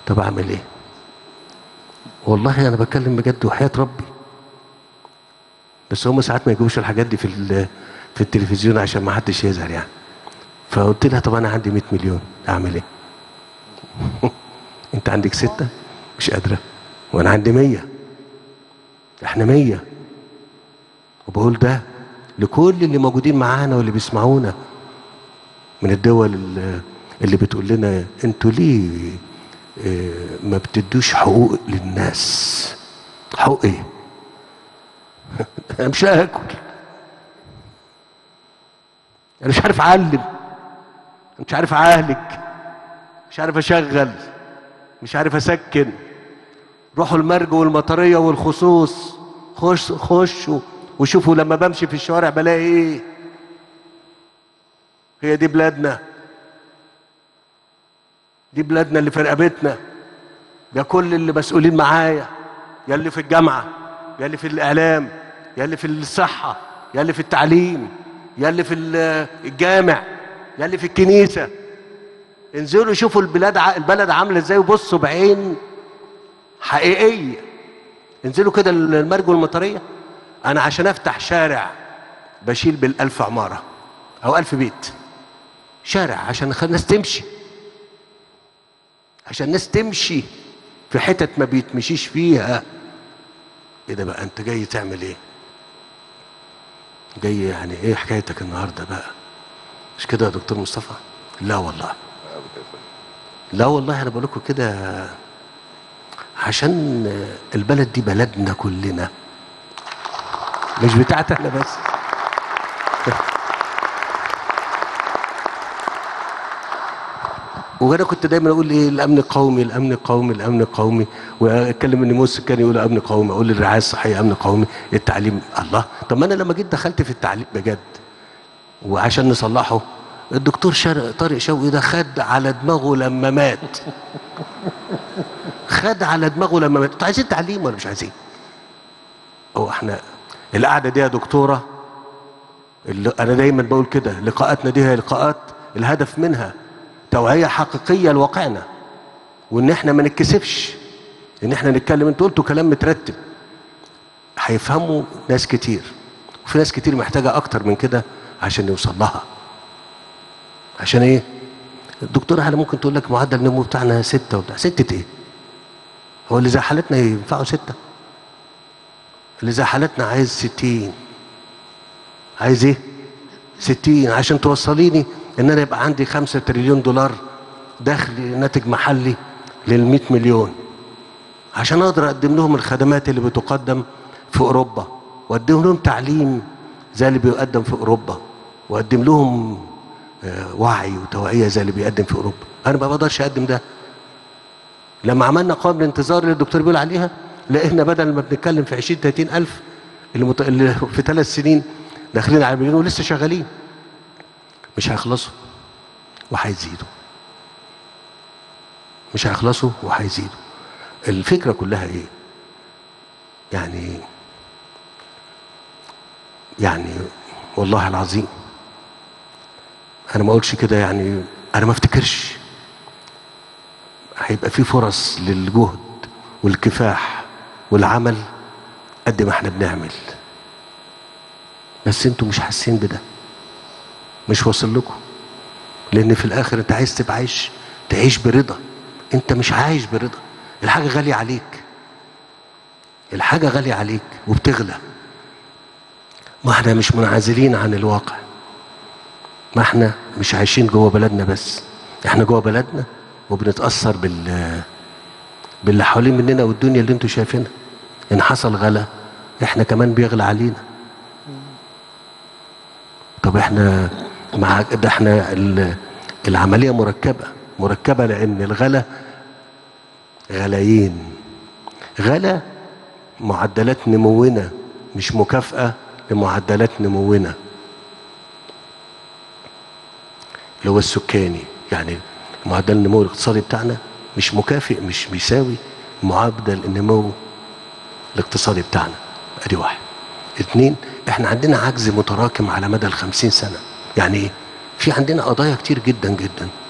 طب اعمل ايه والله انا بتكلم بجد وحياه ربي بس هم ساعات ما يجيبوش الحاجات دي في ال- في التلفزيون عشان ما حدش يزعل يعني فقلت لها طب انا عندي 100 مليون اعمل ايه انت عندك ستة مش قادرة وانا عندي مية احنا مية وبقول ده لكل اللي موجودين معانا واللي بيسمعونا من الدول اللي- اللي بتقول لنا انتوا ليه اه، ما بتدوش حقوق للناس حقوق ايه انا مش هاكل انا مش عارف اعلم مش عارف اعالج مش عارف اشغل مش عارف اسكن روحوا المرج والمطريه والخصوص خش خشوا وشوفوا لما بمشي في الشوارع بلاقي ايه هي دي بلادنا دي بلادنا اللي في رقبتنا ده كل اللي مسؤولين معايا يا اللي في الجامعه يا اللي في الاعلام يا اللي في الصحه يا اللي في التعليم يا اللي في ال- الجامع يا اللي في الكنيسه انزلوا شوفوا البلاد ع- البلد عامله ازاي وبصوا بعين حقيقيه انزلوا كده المرج والمطريه انا عشان افتح شارع بشيل بالالف عماره او الف بيت شارع عشان نخلي الناس تمشي عشان الناس تمشي في حتت ما بيتمشيش فيها ايه ده بقى انت جاي تعمل ايه جاي يعني ايه حكايتك النهارده بقى مش كده يا دكتور مصطفى لا والله لا والله انا بقول لكم كده عشان البلد دي بلدنا كلنا مش بتاعت احنا بس وانا كنت دايما اقول ايه الامن القومي الامن القومي الامن القومي واتكلم ان موسى كان يقول امن قومي اقول الرعايه الصحيه امن قومي التعليم الله طب ما انا لما جيت دخلت في التعليم بجد وعشان نصلحه الدكتور شر... طارق شوقي ده خد على دماغه لما مات خد على دماغه لما مات انتوا عايزين تعليم ولا مش عايزين هو احنا القعده دي يا دكتوره اللي انا دايما بقول كده لقاءاتنا دي هي لقاءات الهدف منها توعيه حقيقيه لواقعنا وان احنا ما نتكسفش ان احنا نتكلم انتوا قلتوا كلام مترتب هيفهموا ناس كتير وفي ناس كتير محتاجه اكتر من كده عشان يوصل لها عشان ايه الدكتورة هلا ممكن تقول لك معدل النمو بتاعنا ستة وبتاع ستة ايه هو اللي زي حالتنا ينفعوا ستة اللي زي حالتنا عايز ستين عايز ايه ستين عشان توصليني ان انا يبقى عندي خمسة تريليون دولار دخل ناتج محلي للمئة مليون عشان اقدر اقدم لهم الخدمات اللي بتقدم في اوروبا واقدم لهم تعليم زي اللي بيقدم في اوروبا واقدم لهم آه، وعي وتوعيه زي اللي بيقدم في اوروبا انا ما بقدرش اقدم ده لما عملنا قوائم الانتظار اللي الدكتور بيقول عليها لقينا بدل ما بنتكلم في 20 30 الف اللي, مت... اللي في ثلاث سنين داخلين على مليون ولسه شغالين مش هيخلصوا وهيزيدوا مش هيخلصوا وهيزيدوا الفكره كلها ايه يعني يعني والله العظيم انا ما اقولش كده يعني انا ما افتكرش هيبقى في فرص للجهد والكفاح والعمل قد ما احنا بنعمل بس انتوا مش حاسين بده مش واصل لكم لان في الاخر انت عايز تبقى عايش تعيش برضا انت مش عايش برضا الحاجه غاليه عليك الحاجه غاليه عليك وبتغلى ما احنا مش منعزلين عن الواقع ما احنا مش عايشين جوه بلدنا بس احنا جوه بلدنا وبنتاثر بال باللي حوالين مننا والدنيا اللي انتوا شايفينها ان حصل غلا احنا كمان بيغلى علينا طب احنا مع ده احنا ال- العمليه مركبه مركبه لان الغلا غلايين غلا معدلات نمونا مش مكافاه لمعدلات نمونا اللي هو السكاني يعني معدل النمو الاقتصادي بتاعنا مش مكافئ مش بيساوي معدل النمو الاقتصادي بتاعنا ادي واحد اتنين احنا عندنا عجز متراكم على مدى الخمسين سنة يعني ايه في عندنا قضايا كتير جدا جدا